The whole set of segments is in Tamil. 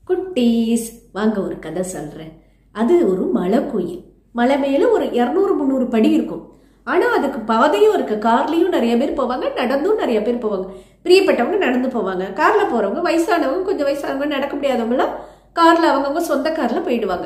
குட்டீஸ் வாங்க ஒரு கதை சொல்கிறேன் அது ஒரு மலை கோயில் மலை மேலே ஒரு இரநூறு முந்நூறு படி இருக்கும் ஆனால் அதுக்கு பாதையும் இருக்கு கார்லேயும் நிறைய பேர் போவாங்க நடந்தும் நிறைய பேர் போவாங்க பிரியப்பட்டவங்க நடந்து போவாங்க காரில் போகிறவங்க வயசானவங்க கொஞ்சம் வயசானவங்க நடக்க முடியாதவங்களாம் காரில் அவங்கவுங்க சொந்த காரில் போயிடுவாங்க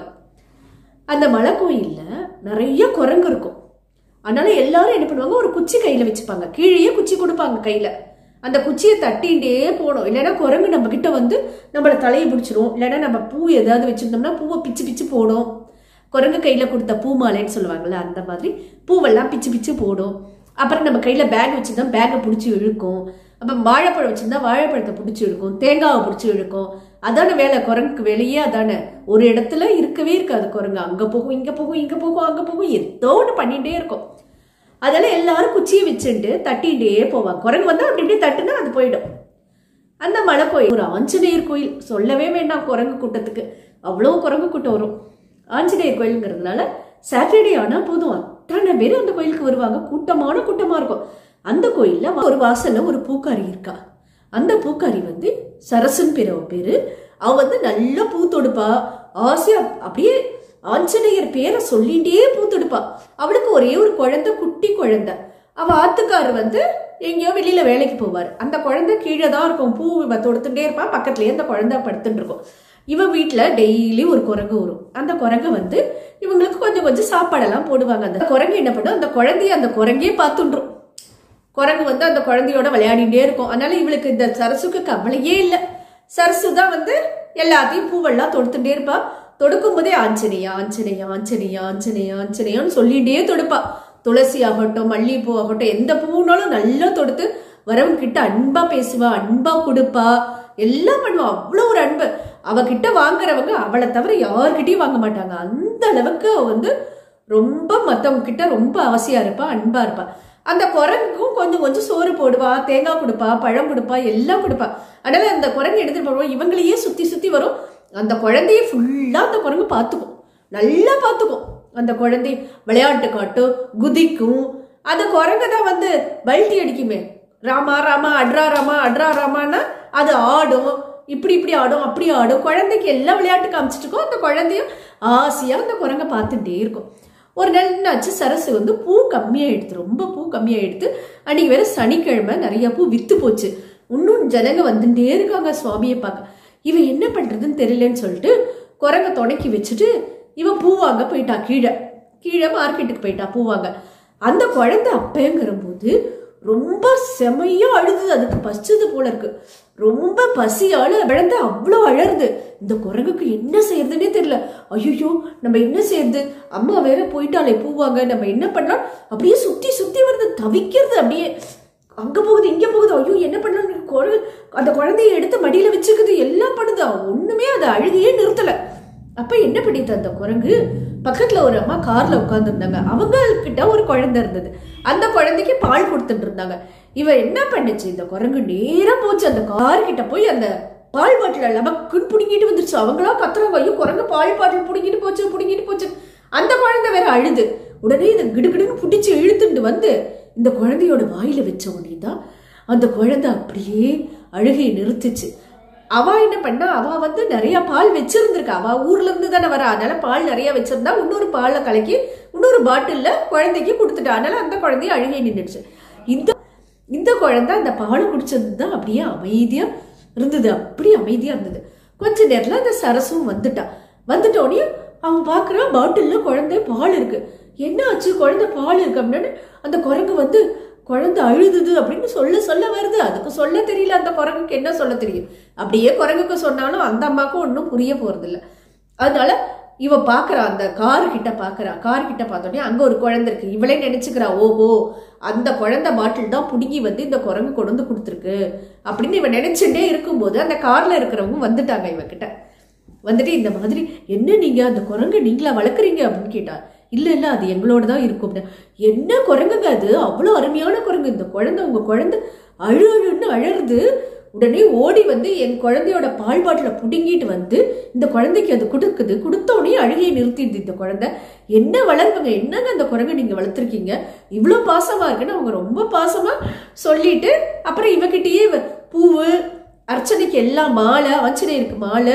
அந்த மலை கோயிலில் நிறைய குரங்கு இருக்கும் அதனால எல்லாரும் என்ன பண்ணுவாங்க ஒரு குச்சி கையில் வச்சுப்பாங்க கீழேயே குச்சி கொடுப்பாங்க கையில் அந்த குச்சியை தட்டிகிட்டே போகணும் இல்லைன்னா குரங்கு நம்ம கிட்ட வந்து நம்மளை தலையை பிடிச்சிரும் இல்லைன்னா நம்ம பூ ஏதாவது வச்சுருந்தோம்னா பூவை பிச்சு பிச்சு போடும் குரங்கு கையில் கொடுத்த பூ மாலைன்னு சொல்லுவாங்கள்ல அந்த மாதிரி பூவெல்லாம் பிச்சு பிச்சு போடும் அப்புறம் நம்ம கையில் பேக் வச்சுருந்தா பேக்கை பிடிச்சி இழுக்கும் அப்போ வாழைப்பழம் வச்சுருந்தா வாழைப்பழத்தை பிடிச்சி இழுக்கும் தேங்காவை பிடிச்சி இழுக்கும் அதான வேலை குரங்குக்கு வேலையே அதானே ஒரு இடத்துல இருக்கவே இருக்காது குரங்கு அங்கே போகும் இங்கே போகும் இங்கே போகும் அங்கே போகும் ஏதோ ஒன்று பண்ணிகிட்டே இருக்கும் அதெல்லாம் எல்லாரும் குச்சியை வச்சுட்டு தட்டிகிட்டே போவாங்க குரங்கு வந்து அப்படி இப்படி தட்டுனா அது போயிடும் அந்த மலை கோயில் ஒரு ஆஞ்சநேயர் கோயில் சொல்லவே வேண்டாம் குரங்கு கூட்டத்துக்கு அவ்வளோ குரங்கு கூட்டம் வரும் ஆஞ்சநேயர் கோயிலுங்கிறதுனால சாட்டர்டே ஆனால் போதும் அத்தனை பேர் அந்த கோயிலுக்கு வருவாங்க கூட்டமான கூட்டமாக இருக்கும் அந்த கோயிலில் ஒரு வாசலில் ஒரு பூக்காரி இருக்கா அந்த பூக்காரி வந்து சரசுன்னு பேர் அவ பேர் அவ வந்து நல்லா பூ தொடுப்பா ஆசையா அப்படியே ஆஞ்சநேயர் பேரை சொல்லிகிட்டே பூ தொடுப்பா அவளுக்கு ஒரே ஒரு குழந்தை குட்டி குழந்தை அவ ஆத்துக்காரர் வந்து எங்கேயோ வெளியில வேலைக்கு போவார் அந்த குழந்தை கீழே தான் இருக்கும் பூ இவ தொடுத்துட்டே இருப்பா பக்கத்துலயே அந்த குழந்தை படுத்துட்டு இருக்கும் இவன் வீட்டில் டெய்லி ஒரு குரங்கு வரும் அந்த குரங்கு வந்து இவங்களுக்கு கொஞ்சம் கொஞ்சம் சாப்பாடெல்லாம் போடுவாங்க அந்த குரங்கு என்ன பண்ணும் அந்த குழந்தைய அந்த குரங்கே பார்த்துன்றும் குரங்கு வந்து அந்த குழந்தையோட விளையாடிட்டே இருக்கும் அதனால இவளுக்கு இந்த சரசுக்கு கவலையே இல்லை சரசு தான் வந்து எல்லாத்தையும் பூவெல்லாம் தொடுத்துட்டே இருப்பா தொடுக்கும் போதே ஆஞ்சநேயா ஆஞ்சநேயா ஆஞ்சநேயா ஆஞ்சநேயா ஆஞ்சநேயான்னு சொல்லிட்டே தொடுப்பா துளசி ஆகட்டும் மல்லிகைப்பூ ஆகட்டும் எந்த பூனாலும் நல்லா தொடுத்து வரவங்க கிட்ட அன்பா பேசுவா அன்பா கொடுப்பா எல்லாம் பண்ணுவா அவ்வளோ ஒரு அன்பு அவகிட்ட வாங்குறவங்க அவளை தவிர யார்கிட்டயும் வாங்க மாட்டாங்க அந்த அளவுக்கு அவ வந்து ரொம்ப மற்றவங்க கிட்ட ரொம்ப அவசியா இருப்பா அன்பா இருப்பா அந்த குரங்குக்கும் கொஞ்சம் கொஞ்சம் சோறு போடுவா தேங்காய் கொடுப்பா பழம் கொடுப்பா எல்லாம் கொடுப்பா அதனால அந்த குரங்கு எடுத்துட்டு போடுவோம் இவங்களையே சுத்தி சுத்தி வரும் அந்த குழந்தைய ஃபுல்லா அந்த குரங்கு பார்த்துக்கும் நல்லா பார்த்துக்கும் அந்த குழந்தை விளையாட்டு காட்டும் குதிக்கும் அந்த குரங்கு தான் வந்து பல்ட்டி அடிக்குமே ராமா ராமா அட்ரா ராமா அட்ரா ராமான்னா அது ஆடும் இப்படி இப்படி ஆடும் அப்படி ஆடும் குழந்தைக்கு எல்லா விளையாட்டு காமிச்சிட்டு இருக்கோம் அந்த குழந்தையும் ஆசையாக அந்த குரங்கை பார்த்துட்டே இருக்கும் ஒரு நாள் என்னாச்சு சரசு வந்து பூ கம்மியாக எடுத்து ரொம்ப பூ கம்மியாக எடுத்து அன்னைக்கு வேற சனிக்கிழமை நிறைய பூ வித்து போச்சு இன்னும் ஜனங்க வந்துட்டே இருக்காங்க சுவாமியை பார்க்க இவன் என்ன பண்ணுறதுன்னு தெரியலன்னு சொல்லிட்டு குரங்கை தொடக்கி வச்சுட்டு இவன் பூ வாங்க போயிட்டா கீழே கீழே மார்க்கெட்டுக்கு போயிட்டா பூ வாங்க அந்த குழந்தை அப்பங்கிற போது ரொம்ப செமையா அழுது அதுக்கு பசிச்சது போல இருக்கு ரொம்ப பசியால விழுந்து அவ்வளோ அழறுது இந்த குரங்குக்கு என்ன செய்யறதுன்னே தெரியல ஐயோ நம்ம என்ன செய்யறது அம்மா வேற போயிட்டாலே பூவாங்க நம்ம என்ன பண்ணலாம் அப்படியே சுத்தி சுத்தி வருது தவிக்கிறது அப்படியே அங்க போகுது இங்க போகுது ஐயோ என்ன பண்ணலாம் குழந்தை அந்த குழந்தைய எடுத்து மடியில வச்சுக்குது எல்லாம் பண்ணுது ஒண்ணுமே அது அழுகையே நிறுத்தல அப்ப என்ன பண்ணிட்டு அந்த குரங்கு பக்கத்துல ஒரு அம்மா கார்ல உட்காந்துருந்தாங்க அவங்க கிட்ட ஒரு குழந்தை இருந்தது அந்த குழந்தைக்கு பால் கொடுத்துட்டு இருந்தாங்க இவ என்ன பண்ணுச்சு இந்த குரங்கு நேரா போச்சு அந்த கார் கிட்ட போய் அந்த பால் பாட்டில் நமக்குன்னு புடுங்கிட்டு வந்துருச்சு அவங்களா கத்துறாங்க ஐயோ குரங்கு பால் பாட்டில் புடுங்கிட்டு போச்சு புடுங்கிட்டு போச்சு அந்த குழந்தை வேற அழுது உடனே இதை கிடுகிடுன்னு பிடிச்சி இழுத்துட்டு வந்து இந்த குழந்தையோட வாயில வச்ச உடனே தான் அந்த குழந்தை அப்படியே அழுகையை நிறுத்துச்சு அவ என்ன பண்ணா அவ வந்து நிறைய பால் வச்சிருந்திருக்கா அவ ஊர்ல இருந்து தானே வர அதனால பால் நிறைய வச்சிருந்தா இன்னொரு பாலை கலக்கி இன்னொரு பாட்டில்ல குழந்தைக்கு கொடுத்துட்டா அதனால அந்த குழந்தைய அழுகை நின்றுச்சு இந்த இந்த குழந்தை அந்த பாலை குடிச்சது தான் அப்படியே அமைதியா இருந்தது அப்படியே அமைதியா இருந்தது கொஞ்ச நேரத்துல அந்த சரசும் வந்துட்டா வந்துட்டோடனே அவன் பாக்குறான் பாட்டில்ல குழந்தை பால் இருக்கு என்ன ஆச்சு குழந்தை பால் இருக்கு அப்படின்னு அந்த குரங்கு வந்து குழந்தை அழுதுது அப்படின்னு சொல்ல சொல்ல வருது அதுக்கு சொல்ல தெரியல அந்த குரங்குக்கு என்ன சொல்ல தெரியும் அப்படியே குரங்குக்கு சொன்னாலும் அந்த அம்மாவுக்கும் ஒன்றும் புரிய போறது இல்லை அதனால இவ பாக்குறா அந்த காரு கிட்ட பாக்குறா கார் கிட்ட பார்த்தோடனே அங்க ஒரு குழந்தை இருக்கு இவளே நினைச்சுக்கிறா ஓஹோ அந்த குழந்தை பாட்டில் தான் புடுங்கி வந்து இந்த குரங்கு கொண்டு வந்து கொடுத்துருக்கு அப்படின்னு இவன் நினைச்சுட்டே இருக்கும்போது அந்த கார்ல இருக்கிறவங்க வந்துட்டாங்க இவகிட்ட வந்துட்டு இந்த மாதிரி என்ன நீங்க அந்த குரங்கு நீங்களா வளர்க்குறீங்க அப்படின்னு கேட்டா இல்ல இல்ல அது எங்களோட தான் இருக்கும் என்ன குரங்குங்க அது அவ்வளோ அருமையான குரங்கு இந்த குழந்தை உங்க குழந்தை அழு அழுன்னு அழறுது உடனே ஓடி வந்து என் குழந்தையோட பால் பாட்டில புடுங்கிட்டு வந்து இந்த குழந்தைக்கு அது கொடுக்குது கொடுத்தோடனே அழுகையை நிறுத்திடுது இந்த குழந்தை என்ன வளர்ப்புங்க என்னங்க அந்த குரங்கை நீங்க வளர்த்துருக்கீங்க இவ்வளோ பாசமா இருக்குன்னு அவங்க ரொம்ப பாசமா சொல்லிட்டு அப்புறம் இவகிட்டயே பூவு அர்ச்சனைக்கு எல்லாம் மாலை ஆஞ்சநேயருக்கு மாலை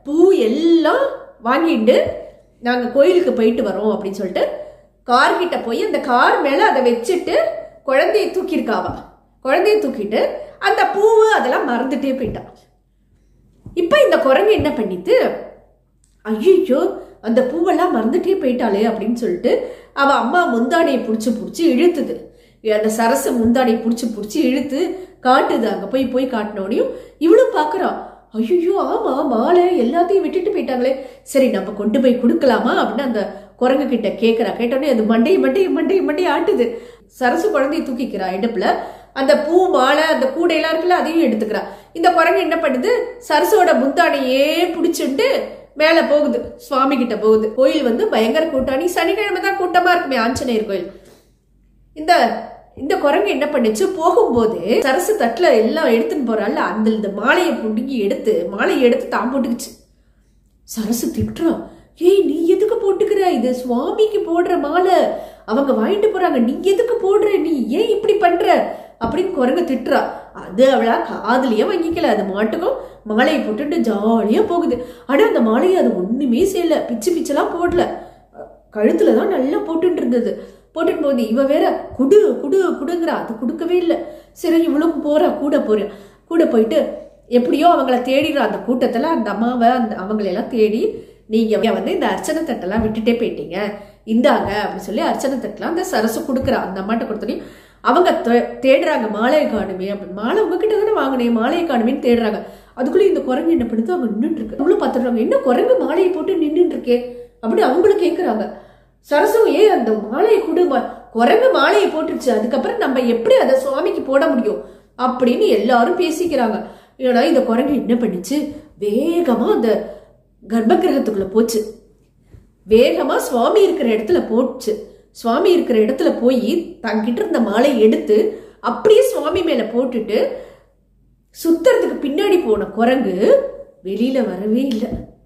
பூ எல்லாம் வாங்கிட்டு நாங்க கோயிலுக்கு போயிட்டு வரோம் அப்படின்னு சொல்லிட்டு கார் கிட்ட போய் அந்த கார் மேல அதை வச்சுட்டு குழந்தைய தூக்கியிருக்காவா குழந்தைய தூக்கிட்டு அந்த பூவு அதெல்லாம் மறந்துட்டே போயிட்டான் இப்ப இந்த குரங்கு என்ன பண்ணிட்டு ஐயோ அந்த பூவெல்லாம் மறந்துட்டே போயிட்டாளே அப்படின்னு சொல்லிட்டு அவ அம்மா முந்தானையை பிடிச்சி பிடிச்சி இழுத்துது அந்த சரசு முந்தானையை பிடிச்சி பிடிச்சி இழுத்து காட்டுது அங்க போய் போய் காட்டினோடையும் இவளும் பாக்குறா ஐயோ ஆமா மாலை எல்லாத்தையும் விட்டுட்டு போயிட்டாங்களே சரி நம்ம கொண்டு போய் கொடுக்கலாமா அப்படின்னு அந்த குரங்கு கிட்ட கேக்குறா கேட்டோடனே அது மண்டையை மண்டையை மண்டையை மண்டையை ஆட்டுது சரசு குழந்தையை தூக்கிக்கிறா இடுப்புல அந்த பூ மாலை அந்த கூடையெல்லாம் இருக்குல்ல அதையும் எடுத்துக்கிறா இந்த குரங்கு என்ன பண்ணுது சரசோட முந்தானையே பிடிச்சிட்டு மேல போகுது சுவாமி கிட்ட போகுது கோயில் வந்து பயங்கர கூட்டம் நீ சனிக்கிழமை தான் கூட்டமா இருக்குமே ஆஞ்சநேயர் கோயில் இந்த இந்த குரங்கு என்ன பண்ணுச்சு போகும்போது சரசு தட்டுல எல்லாம் எடுத்துன்னு போறாள் அந்த இந்த மாலையை புடுங்கி எடுத்து மாலையை எடுத்து தான் போட்டுக்குச்சு சரசு திட்டுறா ஏய் நீ எதுக்கு போட்டுக்கிற இது சுவாமிக்கு போடுற மாலை அவங்க வாங்கிட்டு போறாங்க நீ எதுக்கு போடுற நீ ஏன் இப்படி பண்ற அப்படின்னு குரங்கு திட்டுறா அது அவளா காதுலயே வாங்கிக்கல அது மாட்டுக்கும் மாலையை போட்டுட்டு ஜாலியா போகுது ஆனா அந்த மாலையை அது ஒண்ணுமே செய்யல பிச்சு பிச்செல்லாம் போடல கழுத்துல தான் நல்லா போட்டுட்டு இருந்தது போட்டுட்டு போகுது இவ வேற குடு குடு குடுங்கிறா அது கொடுக்கவே இல்லை சரி இவளும் போறா கூட போறா கூட போயிட்டு எப்படியோ அவங்கள தேடிடுறா அந்த கூட்டத்துல அந்த அம்மாவை அந்த அவங்களெல்லாம் தேடி நீங்க வந்து இந்த அர்ச்சனை தட்டெல்லாம் விட்டுட்டே போயிட்டீங்க இந்தாங்க அப்படின்னு சொல்லி அர்ச்சனை தட்டெல்லாம் அந்த சரசு கொடுக்குறா அந்த அம்மாட்ட கொடுத்தோன்னே அவங்க தே- தேடுறாங்க மாலையை காணுமே அப்படின்னு மாலை உங்ககிட்ட தானே வாங்கினேன் மாலையை காணுமேன்னு தேடுறாங்க அதுக்குள்ளே இந்த குரங்கு என்ன பண்ணுது அவங்க நின்றுட்டு இருக்கு அவங்களும் பார்த்துடுறாங்க என்ன குரங்கு மாலையை போட்டு நின்றுட்டு இருக்கே அப்படி அவங்களும் கேட்குறாங்க சரசும் ஏன் அந்த மாலையை கொடு மா- குரங்கு மாலையை போட்டுருச்சு அதுக்கப்புறம் நம்ம எப்படி அதை சுவாமிக்கு போட முடியும் அப்படின்னு எல்லாரும் பேசிக்கிறாங்க ஏன்னா இந்த குரங்கு என்ன பண்ணுச்சு வேகமா அந்த கர்ப்பகிரகத்துக்குள்ள போச்சு வேகமா சுவாமி இருக்கிற இடத்துல போச்சு சுவாமி இருக்கிற இடத்துல போய் தங்கிட்ட இருந்த மாலையை எடுத்து அப்படியே சுவாமி மேல போட்டுட்டு சுத்துறதுக்கு பின்னாடி போன குரங்கு வெளியில வரவே இல்லை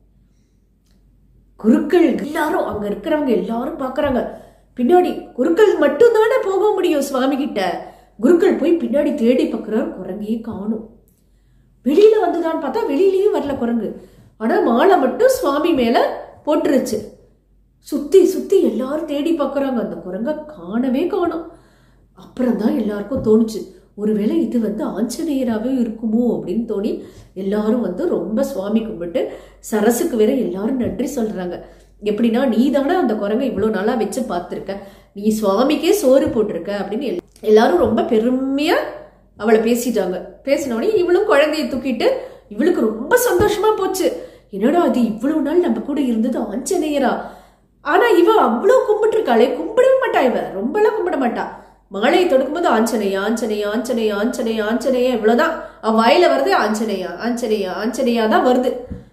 குருக்கள் எல்லாரும் அங்க இருக்கிறவங்க எல்லாரும் பாக்குறாங்க பின்னாடி குருக்கள் மட்டும் தானே போக முடியும் சுவாமி கிட்ட குருக்கள் போய் பின்னாடி தேடி பார்க்கறாரு குரங்கையே காணும் வெளியில வந்துதான்னு பார்த்தா வெளியிலயும் வரல குரங்கு ஆனா மாலை மட்டும் சுவாமி மேல போட்டுருச்சு சுத்தி சுத்தி எல்லாரும் தேடி பார்க்கறாங்க அந்த குரங்க காணவே காணோம் அப்புறம் தான் எல்லாருக்கும் தோணுச்சு ஒருவேளை இது வந்து ஆஞ்சநேயராகவே இருக்குமோ அப்படின்னு தோணி எல்லாரும் வந்து ரொம்ப சுவாமி கும்பிட்டு சரசுக்கு வேற எல்லாரும் நன்றி சொல்றாங்க எப்படின்னா நீ தானே அந்த குரங்கை இவ்வளோ நாளா வச்சு பார்த்துருக்க நீ சுவாமிக்கே சோறு போட்டிருக்க அப்படின்னு எல்- எல்லாரும் ரொம்ப பெருமையா அவளை பேசிட்டாங்க பேசினோடனே இவளும் குழந்தைய தூக்கிட்டு இவளுக்கு ரொம்ப சந்தோஷமா போச்சு என்னடா அது இவ்வளவு நாள் நம்ம கூட இருந்தது ஆஞ்சநேயரா ஆனா இவ அவ்வளவு கும்பிட்டு இருக்காளே கும்பிடவே மாட்டா இவ ரொம்பலாம் கும்பிட மாட்டா மாலையை தொடுக்கும்போது ஆஞ்சநேயா ஆஞ்சநேயா ஆஞ்சநேயா ஆஞ்சநேயா ஆஞ்சநேயா இவ்வளவுதான் அவ வாயில வருது ஆஞ்சநேயா ஆஞ்சநேயா ஆஞ்சநேயா தான் வருது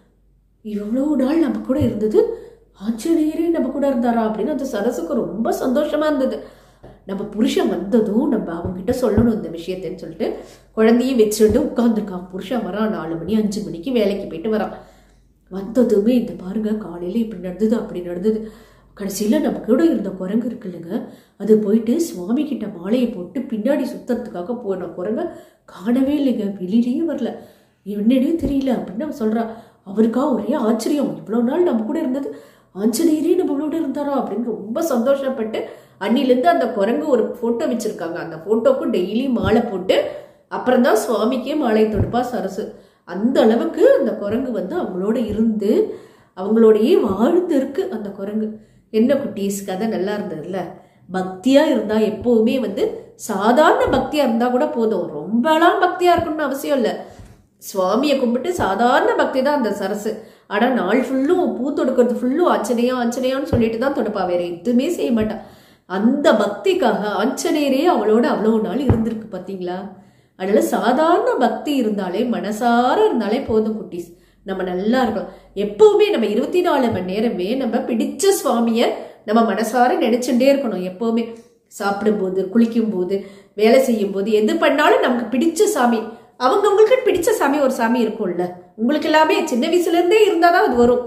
இவ்வளவு நாள் நம்ம கூட இருந்தது ஆஞ்சநேயரே நம்ம கூட இருந்தாரா அப்படின்னு அந்த சரசுக்கு ரொம்ப சந்தோஷமா இருந்தது நம்ம புருஷன் வந்ததும் நம்ம அவங்ககிட்ட சொல்லணும் இந்த விஷயத்தைன்னு சொல்லிட்டு குழந்தையும் வச்சுட்டு உட்காந்துருக்கான் புருஷன் வரான் நாலு மணி அஞ்சு மணிக்கு வேலைக்கு போயிட்டு வரான் வந்ததுமே இந்த பாருங்க காலையில இப்படி நடந்தது அப்படி நடந்தது கடைசியில நம்ம கூட இருந்த குரங்கு இருக்கு இல்லைங்க அது போயிட்டு சுவாமி கிட்ட மாலையை போட்டு பின்னாடி சுத்தறதுக்காக போன குரங்க காணவே இல்லைங்க வெளியிலயே வரல என்னன்னே தெரியல அப்படின்னு அவன் சொல்றா அவருக்கா ஒரே ஆச்சரியம் இவ்வளவு நாள் நம்ம கூட இருந்தது ஆஞ்சநேயரே நம்மளோட இருந்தாரா அப்படின்னு ரொம்ப சந்தோஷப்பட்டு அன்னிலேருந்து அந்த குரங்கு ஒரு போட்டோ வச்சிருக்காங்க அந்த போட்டோக்கும் டெய்லி மாலை போட்டு அப்புறம் தான் சுவாமிக்கே மாலை தொடுப்பா சரசு அந்த அளவுக்கு அந்த குரங்கு வந்து அவங்களோட இருந்து அவங்களோடயே வாழ்ந்து இருக்கு அந்த குரங்கு என்ன குட்டீஸ் கதை நல்லா இருந்ததுல்ல பக்தியா இருந்தா எப்பவுமே வந்து சாதாரண பக்தியா இருந்தா கூட போதும் ரொம்பலாம் பக்தியா இருக்கணும்னு அவசியம் இல்லை சுவாமியை கும்பிட்டு சாதாரண பக்தி தான் அந்த சரசு ஆனா நாள் ஃபுல்லும் பூ தொடுக்கிறது ஃபுல்லும் ஆஞ்சநேயா ஆஞ்சநேயான்னு சொல்லிட்டு தான் தொடுப்பா வேற எதுவுமே செய்ய மாட்டா அந்த பக்திக்காக ஆஞ்சநேயரே அவளோட அவ்வளோ நாள் இருந்திருக்கு பாத்தீங்களா அதனால சாதாரண பக்தி இருந்தாலே மனசார இருந்தாலே போதும் குட்டீஸ் நம்ம நல்லா இருக்கோம் எப்பவுமே நம்ம இருபத்தி நாலு மணி நேரமே நம்ம பிடிச்ச சுவாமிய நம்ம மனசார நினைச்சுட்டே இருக்கணும் எப்பவுமே சாப்பிடும்போது குளிக்கும்போது வேலை செய்யும் போது எது பண்ணாலும் நமக்கு பிடிச்ச சாமி அவங்க உங்களுக்கு பிடிச்ச சாமி ஒரு சாமி இருக்கும்ல உங்களுக்கு எல்லாமே சின்ன வயசுல இருந்தே இருந்தாதான் அது வரும்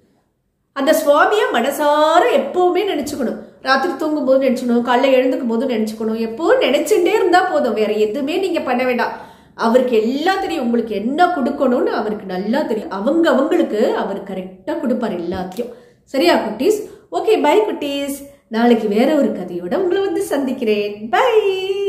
அந்த சுவாமிய மனசார எப்பவுமே நினைச்சுக்கணும் ராத்திரி தூங்கும் போது நினைச்சுக்கணும் காலைல எழுந்துக்கும் போது நினைச்சுக்கணும் எப்பவும் நினைச்சுட்டே இருந்தா போதும் வேற எதுவுமே நீங்க பண்ண வேண்டாம் அவருக்கு எல்லாம் தெரியும் உங்களுக்கு என்ன கொடுக்கணும்னு அவருக்கு நல்லா தெரியும் அவங்க அவங்களுக்கு அவர் கரெக்டாக கொடுப்பார் எல்லாத்தையும் சரியா குட்டீஸ் ஓகே பை குட்டீஸ் நாளைக்கு வேற ஒரு கதையோட உங்களை வந்து சந்திக்கிறேன் பை